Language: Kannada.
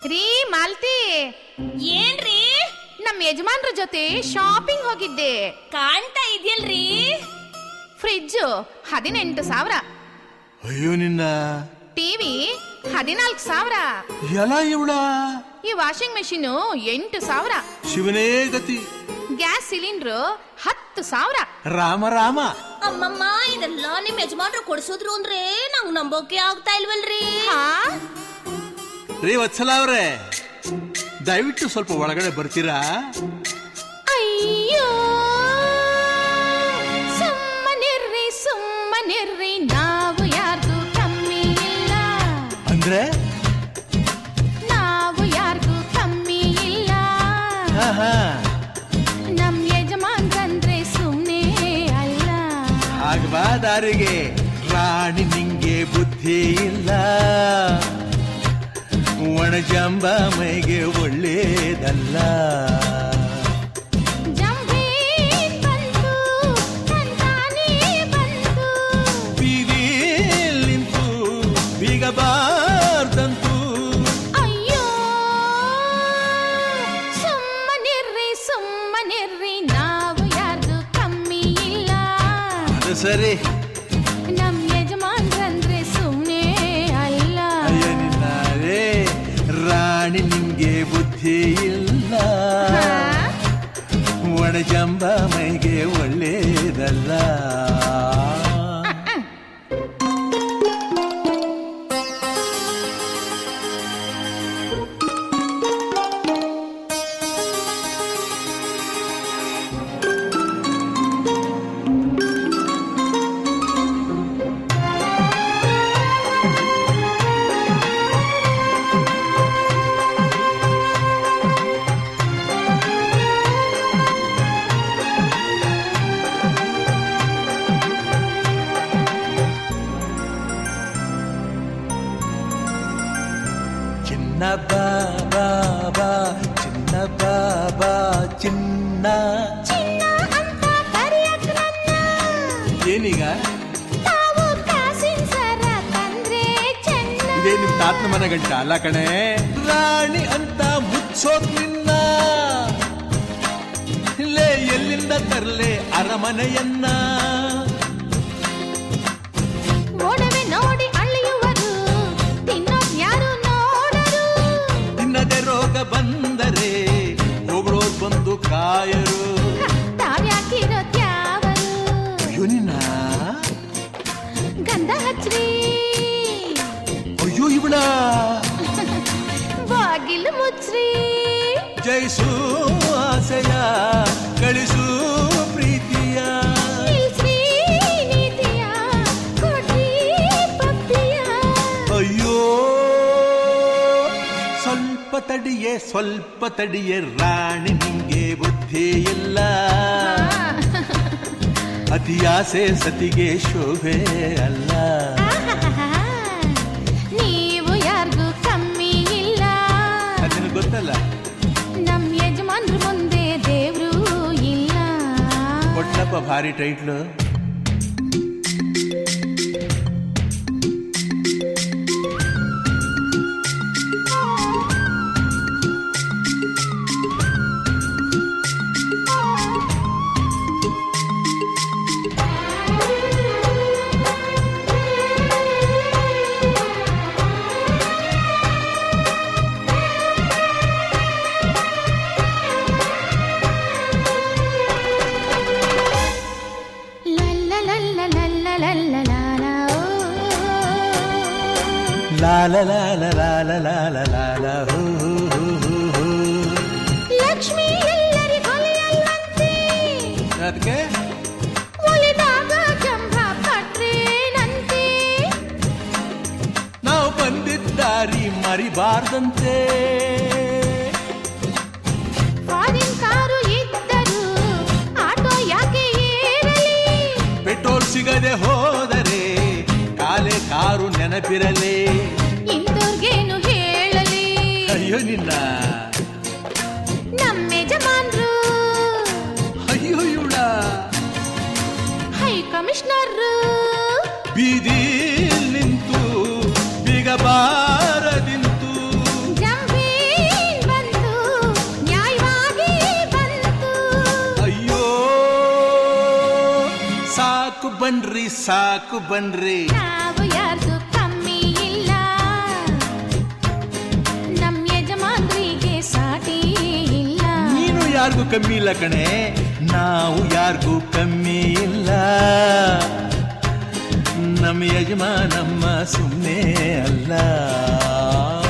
ರೀ ಮಾಲ್ತಿ ಏನ್ರಿ ನಮ್ಮ ಯಜಮಾನ್ರ ಜೊತೆ ಶಾಪಿಂಗ್ ಹೋಗಿದ್ದೆ ಕಾಣ್ತಾ ಇದೆಯಲ್ರಿ ಫ್ರಿಡ್ಜ್ ಹದಿನೆಂಟು ಸಾವಿರ ಅಯ್ಯೋ ನಿನ್ನ ಟಿವಿ ಹದಿನಾಲ್ಕು ಸಾವಿರ ಎಲ್ಲ ಇವಳ ಈ ವಾಷಿಂಗ್ ಮೆಷಿನ್ ಎಂಟು ಸಾವಿರ ಶಿವನೇ ಗತಿ ಗ್ಯಾಸ್ ಸಿಲಿಂಡ್ರು ಹತ್ತು ಸಾವಿರ ರಾಮ ರಾಮ ಅಮ್ಮಮ್ಮ ಇದೆಲ್ಲ ನಿಮ್ ಯಜಮಾನ್ರು ಕೊಡ್ಸಿದ್ರು ಅಂದ್ರೆ ನಂಗ್ ನಂಬೋಕೆ ಆಗ್ತಾ ಇಲ್ವಲ್ರಿ ಹಾ ರೀ ವತ್ಸಲ ಅವ್ರೆ ದಯವಿಟ್ಟು ಸ್ವಲ್ಪ ಒಳಗಡೆ ಬರ್ತೀರಾ ಅಯ್ಯೋ ಸುಮ್ಮನಿರ್ರಿ ಸುಮ್ಮನಿರ್ರಿ ನಾವು ಯಾರ್ಗೂ ಕಮ್ಮಿ ಇಲ್ಲ ಅಂದ್ರೆ ನಾವು ಯಾರ್ಗೂ ಕಮ್ಮಿ ಇಲ್ಲ ಆಹಾ, ನಮ್ ಯಜಮಾನ್ರಂದ್ರೆ ಸುಮ್ನೆ ಅಲ್ಲ ಹಾಗ್ ಬಾ ದಾರಿಗೆ ರಾಣಿ ನಿಂಗೆ ಬುದ್ಧಿ ಇಲ್ಲ ಒಣಜಂಬ ಮೈಗೆ ಒಳ್ಳೇದಲ್ಲ ಜಂಬಿ ಬಂತು ತಂತಾನೇ ಬಂತು ಬೀದಿಲ್ ನಿಂತು ಬೀಗಬಾರ್ದಂತೂ ಅಯ್ಯೋ ಸುಮ್ಮನಿರ್ರಿ ಸುಮ್ಮನಿರ್ರಿ ನಾವು ಯಾರ್ದು ಕಮ್ಮಿ ಇಲ್ಲ ಅದು ಸರಿ ನಮ್ ಯಜಮಾನ್ರಂದ್ರೆ ಸುಮ್ನೆ ಅಲ್ಲ ಅಯ್ಯ ನಿನ್ನ ರೇ ರಾಣಿ ನಿಂಗೆ ಬುದ್ಧಿ ಇಲ್ಲ ಹಾ? ಒಣಜಂಬ ಮೈಗೆ ಒಳ್ಳೇದಲ್ಲ ಚಿನ್ನ ಬಾಬಾ ಬಾ ಚಿನ್ನ ಬಾಬಾ ಚಿನ್ನ ಚಿನ್ನ ಅಂತ ಕರೆಯಕ್ ನನ್ನ ಏನೀಗ ತಾವು ಕಾಸಿನ ಸರ ತಂದ್ರೆ ಚೆನ್ನ ಇದೇ ನಿಮ್ ತಾತನ ಮನೆ ಗಂಟ ಅಲ್ಲ ಕಣೆ ರಾಣಿ ಅಂತ ಮುಚ್ಚೋಕ್ ನಿನ್ನ ಇಲ್ಲೇ ಎಲ್ಲಿಂದ ತರ್ಲೆ ಅರಮನೆಯನ್ನ ಒಡವೆ ನೋಡಿ ಅಳಿಯುವರು ತಿನ್ನೋಕ್ ಯಾರು ನೋಡರು ತಿನ್ನದೆ ರೋಗ ಬಂದರೆ ಹೋಗಳೋರ್ ಬಂದು ಕಾಯರು ತಾವ್ಯಾಕಿರೋ ತ್ಯಾವರು ಅಯ್ಯೋ ನಿನ್ನ ಗಂಧ ಹಚ್ರಿ ಅಯ್ಯೋ ಇವಳ ಬಾಗಿಲು ಮುಚ್ಚ್ರಿ ಜಯಿಸು ಆಸೆಯ ಕಳಿಸು ಪ್ರೀತಿಯ ನಿಲ್ಸ್ರಿ ನೀತಿಯ ಕೊಡ್ರಿ ಪಪ್ಪಿಯ ಅಯ್ಯೋ ಸ್ವಲ್ಪ ತಡಿಯೇ ಸ್ವಲ್ಪ ತಡಿಯೇ ರಾಣಿ ನಿಂಗೆ ಬುದ್ಧಿ ಇಲ್ಲ ಅತಿ ಆಸೆ ಸತಿಗೆ ಶೋಭೆ ಅಲ್ಲ ಆಹಾಹಾಹಾ. ನೀವು ಯಾರಿಗೂ ಕಮ್ಮಿ ಇಲ್ಲ ಅದನ್ನು ಗೊತ್ತಲ್ಲ ನಮ್ ಯಜಮಾನ್ರ ಮುಂದೆ ದೇವ್ರು ಇಲ್ಲ ಕೊಟ್ಟಪ್ಪ ಭಾರಿ ಟೈಟ್ಲು ಲಲ್ಲ ಲಲ್ಲ ಲಲ್ಲ ಲಲ್ಲ ಲಾಲ, ಓ. ಲಾಲ ಲಾಲ ಲಾಲ ಲಾಲ ಲಾಲ ಹೂ ಹೂ ಹೂ ಹೂ ಹೂ. ಲಕ್ಷ್ಮಿ ಎಲ್ಲರಿಗೊಲಿಯಲ್ಲಂತೆ ಅದಕ್ಕೆ ಒಲಿದಾಗ ಜಂಭ ಪಟ್ರೇನಂತೆ ನಾವು ಬಂದಿದ್ದಾರಿ ಮರಿಬಾರ್ದಂತೆ ಫಾರಿನ್ ಕಾರು ಇದ್ದರು ಆಟೋ ಯಾಕೆ ಏರಲಿ ಪೆಟ್ರೋಲ್ ಸಿಗದೆ ಹೋದರೆ ಕಾಲೆ ಕಾರು ನೆನಪಿರಲಿ ಇಂದೋರ್ಗೇನು ಹೇಳಲಿ ಅಯ್ಯೋ ನಿನ್ನ ನಮ್ಮ ಯಜಮಾನ್ರು ಅಯ್ಯೋ ಇವಳ ಹೈ ಕಮಿಷನರ್ ಬೀದಿ ನಿಂತು ಬಿಗಬಾರದಿಂತು ಜಂಬಿ ಸಾಕು ಬನ್ರಿ ಸಾಕು ಬನ್ರಿ ನಾವು ಯಾರ್ದು ಕಮ್ಮಿ ಇಲ್ಲ ನಮ್ ಯಜಮಾನ್ರಿಗೆ ಸಾಟಿ ಇಲ್ಲ ನೀನು ಯಾರಿಗೂ ಕಮ್ಮಿ ಇಲ್ಲ ಕಣೆ ನಾವು ಯಾರಿಗೂ ಕಮ್ಮಿ ಇಲ್ಲ ನಮ್ಮ ಯಜಮಾನಮ್ಮ ಸುಮ್ಮನೆ ಅಲ್ಲ